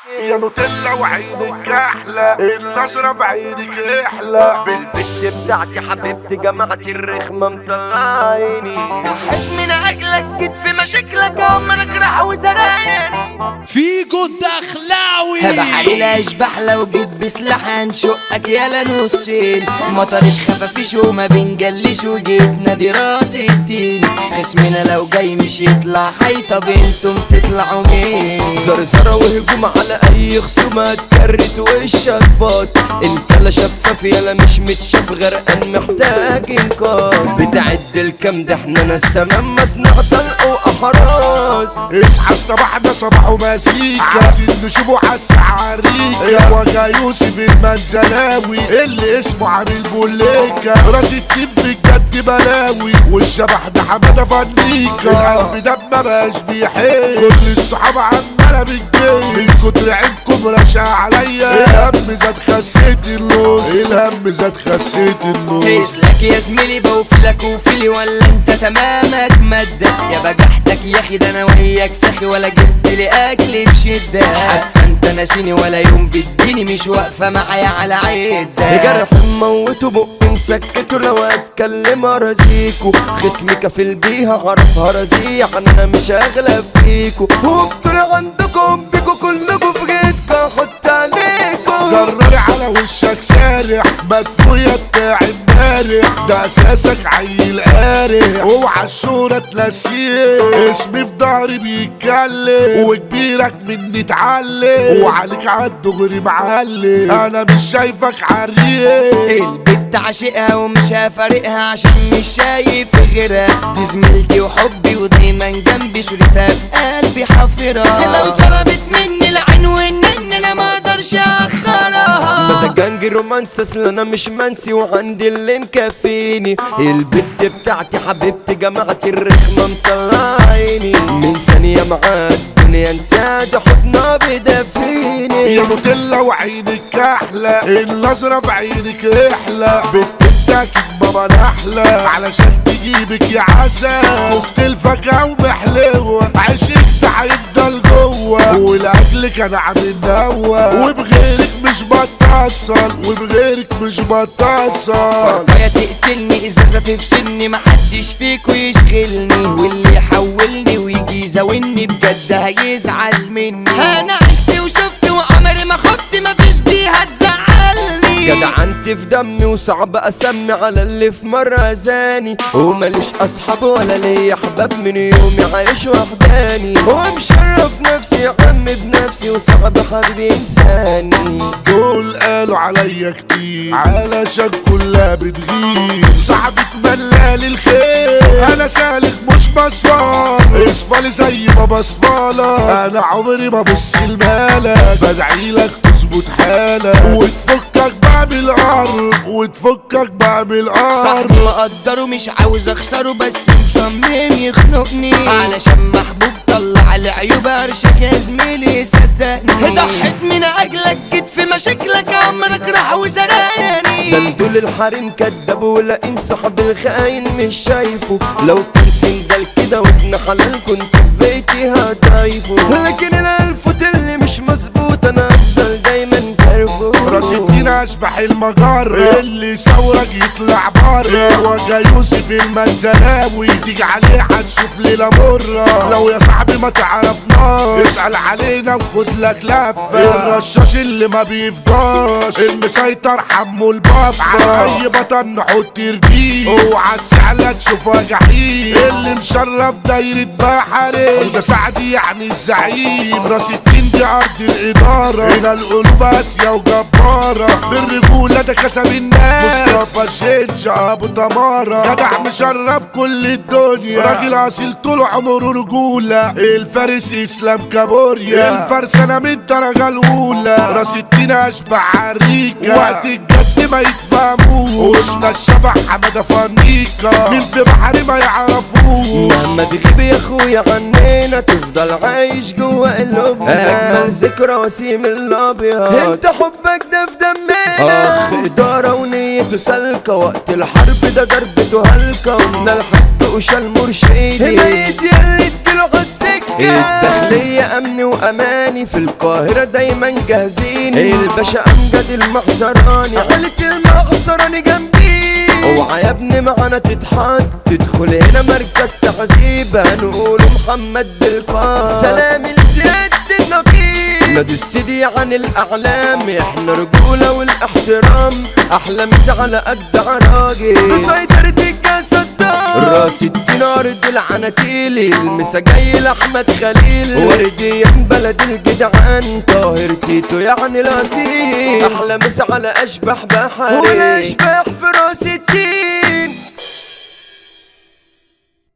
يا نوتيلا وعينك احلى النظرة بعينك احلى بالبت بتاعتي حبيبتي جماعتي الرخمة مطلعيني ضحيت من اجلك جيت في مشاكلك عمرك راح وزرقاني فيجو الدخلاوي بحري لا اشبح لو جيت بسلاح هنشقك يالا نصين مطرش خفافيش وما بنجلش وجيت نادي راس التين خصمنا لو جاي مش يطلع حي طب انتم تطلعوا مين زرزرة وهجوم على اي خصومة اتكرت وشك باص انت لا شفاف يلا مش متشاف غرقان محتاج انقاذ بتعد الكام ده احنا ناس تمام مصنع طلق واحراس اصحى صباحنا صباح ومزيكا عايزين نشوفه عالسعاريكا وجا يوسف المنزلاوي اللي اسمه عامل بوليكا راس التيم في الجد بلاوي والشبح ده حماده فنيكا القلب ده ما بقاش بيحس كل الصحاب عماله بتجيب من كتر عينكم رشا عليا الهم زاد خسيت النص الهم زاد خسيت النص اسلك يا زميلي بوفلك وفيلي ولا انت تمامك مادة يا بجحتك يا اخي ده انا وياك ساخي ولا جبت لي اكل بشدة حتى انت ناسيني ولا يوم بتديني مش واقفة معايا على عدة جرح موته بق مسكته لو اتكلم ارازيكو خصمي كفل بيها عرف هرزيع انا مش اغلب فيكو وبطول عندكم بيكو كلكم في جيتكم حط عليكم جرري على وشك سارح مدفوية بتاع امبارح ده اساسك عيل قارح اوعى الشهرة تنسيه اسمي في ظهري بيتكلم وكبيرك مني اتعلم وعليك عالدغري معلم انا مش شايفك عريق البت عاشقها ومش هفارقها عشان مش شايف غيرها دي زميلتي وحبي ودايما جنبي صورتها في قلبي حافرها لو طلبت مني العين والنن انا ما اقدرش اخرها مزاجنجي رومانس اصل انا مش منسي وعندي اللي مكفيني البت بتاعتي حبيبتي جماعتي الرخمة مطلعيني من ثانية معاك الدنيا انساد حضنها بدفيني يا نوتيلا وعينك احلى النظرة بعينك احلى بتدك بابا احلى علشان تجيبك يا عسل كوكتيل فاكهة ومحلوة عشقك ده هيفضل جوه ولاجلك انا عامل نوة وبغيرك مش بتصل وبغيرك مش بتصل يا تقتلني ازازه تفصلني محدش فيكو يشغلني واللي يحولني ويجي يزاولني بجد هيزعل مني انا عشت وشفت وعمري ما خفت مفيش دي هتزعلني جدعنتي في دمي وصعب اسمي على اللي في مرة زاني وماليش اصحاب ولا ليا احباب من يومي عايش وحداني ومشرف نفسي يا عم بنفسي وصعب حبيبي انساني دول قالوا عليا كتير علشان كلها بتغير صاحبك ملال الخير انا سالك مش بصفال اصفالي زي ما بصفالك انا عمري ما بص لمالك بدعي لك تظبط حالك وتفكك بقى من الارض وتفكك بقى من الارض صاحبي مقدره مش عاوز اخسره بس مصمم يخنقني علشان محبوب طلع العيوب ارشك يا زميلي صدقني ضحيت من اجلك جيت في مشاكلك عمرك راح وزرقاني ده دول الحريم كداب ولئيم صاحب الخاين مش شايفه لو كان سنجل كده وابن حلال كنت في بيتي هتعيفه لكن الالفوت اللي مش مظبوط انا افضل دايما كارفه راس الدين اشبح المجر اللي ثورك يطلع بره وجا يوسف المنزلاوي تيجي عليه هتشوف ليله مره لو يا صاحبي ما تعرفناش اسال علينا وخد لك لفه الرشاش اللي ما بيفضاش المسيطر حمو الباب على اي بطن نحط رجيل اوعى تسعلها تشوفها جحيم اللي مشرف دايرة بحري ده سعدي يعني الزعيم راس الدين دي ارض الاداره هنا القلوب قاسيه وجباره بالرجوله ده كسب الناس مصطفى الشنش ابو تماره جدع مشرف كل الدنيا راجل اصيل طول عمره رجوله الفارس اسلام كابوريا الفرسانه من الدرجه الاولى راس الدين اشبح عريكه وقت الجد ما يتفهموش قلنا الشبح حماده فنيكا مين في بحري ما يعرفوش مهما تغيب يا اخويا عنينا تفضل عايش جوا قلوبنا اجمل ذكرى وسيم الابيض انت حبك ده في دمنا اخ اداره ونيته سالكه وقت الحرب ده ضربته هلكه ومن الحق وشال مرشدي ميت يلي اديله على السكه الداخلية امن واماني في القاهرة دايما جاهزين الباشا امجد المحصراني عيلة المحصراني جنبي اوعى يا ابني معانا تتحط تدخل هنا مركز تحذيب هنقول محمد بالقاس سلام لزياد النقيب نادي السيدي عن الاعلام احنا رجوله والاحترام احلى مسا على اجدع راجل سيطرة الجسد راس الدين ارض العناتيل المسا جاي لاحمد خليل ورديان بلد الجدعان طاهر تيتو يعني الاصيل احلى مسا على اشبح بحري والاشباح في راس الدين